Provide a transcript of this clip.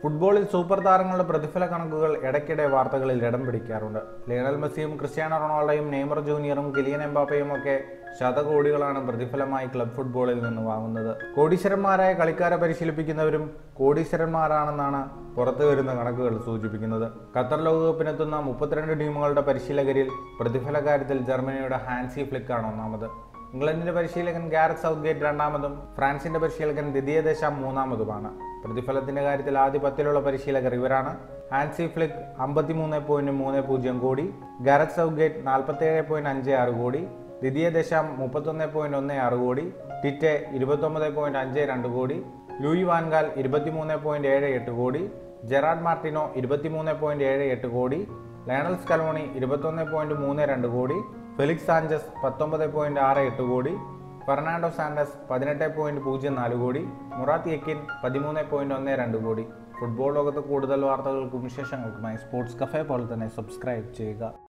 ഫുട്ബോളിൽ സൂപ്പർ താരങ്ങളുടെ പ്രതിഫല കണക്കുകൾ ഇടയ്ക്കിടെ വാർത്തകളിൽ ഇടം പിടിക്കാറുണ്ട് ലിയണൽ മെസ്സിയും ക്രിസ്ത്യാനോ റൊണാൾഡോയും നെയ്മർ ജൂനിയറും കിലിയൻ എംബാപ്പയും ഒക്കെ ശതകോടികളാണ് പ്രതിഫലമായി ക്ലബ് ഫുട്ബോളിൽ നിന്ന് വാങ്ങുന്നത് കോടീശ്വരന്മാരായ കളിക്കാരെ പരിശീലിപ്പിക്കുന്നവരും കോടീശ്വരന്മാരാണെന്നാണ് പുറത്തു വരുന്ന കണക്കുകൾ സൂചിപ്പിക്കുന്നത് ഖത്തർ ലോകകപ്പിനെത്തുന്ന മുപ്പത്തിരണ്ട് ടീമുകളുടെ പരിശീലകരിൽ പ്രതിഫല കാര്യത്തിൽ ജർമ്മനിയുടെ ഹാൻസി ഫ്ലിക്കാണ് ഒന്നാമത് ഇംഗ്ലണ്ടിന്റെ പരിശീലകൻ ഗാരറ്റ് സൗത്ത്ഗേറ്റ് രണ്ടാമതും ഫ്രാൻസിന്റെ പരിശീലകൻ ദിദിയ ദേശാം മൂന്നാമതുമാണ് പ്രതിഫലത്തിന്റെ കാര്യത്തിൽ ആദ്യ പത്തിലുള്ള പരിശീലകർ ഇവരാണ് ഹാൻസി ഫ്ലിക്ക് അമ്പത്തിമൂന്ന് പോയിന്റ് മൂന്ന് പൂജ്യം കോടി ഗാരറ്റ് സൗത്ത്ഗേറ്റ് നാൽപ്പത്തേഴ് പോയിന്റ് അഞ്ച് ആറ് കോടി ദിദിയ ദേശാം മുപ്പത്തൊന്ന് പോയിന്റ് ഒന്ന് ആറ് കോടി ടിറ്റെ ഇരുപത്തൊമ്പത് പോയിന്റ് അഞ്ച് രണ്ട് കോടി ലൂയി വാൻഗാൽ ഇരുപത്തിമൂന്ന് പോയിന്റ് ഏഴ് എട്ട് കോടി ജെറാഡ് മാർട്ടിനോ ഇരുപത്തിമൂന്ന് പോയിന്റ് ഏഴ് എട്ട് കോടി ലയണൽ സ്കലോണി ഇരുപത്തൊന്ന് പോയിന്റ് മൂന്ന് രണ്ട് കോടി ഫെലിക്സ് സാഞ്ചസ് പത്തൊമ്പത് പോയിന്റ് ആറ് എട്ട് കോടി ഫെർണാണ്ടോ സാൻഡസ് പതിനെട്ട് പോയിന്റ് പൂജ്യം നാല് കോടി മുറാത്ത് യക്കിൻ പതിമൂന്ന് പോയിന്റ് ഒന്ന് രണ്ട് കോടി ഫുട്ബോൾ ലോകത്ത് കൂടുതൽ വാർത്തകൾക്കും വിശേഷങ്ങൾക്കുമായി സ്പോർട്സ് കഫേ പോലെ തന്നെ സബ്സ്ക്രൈബ് ചെയ്യുക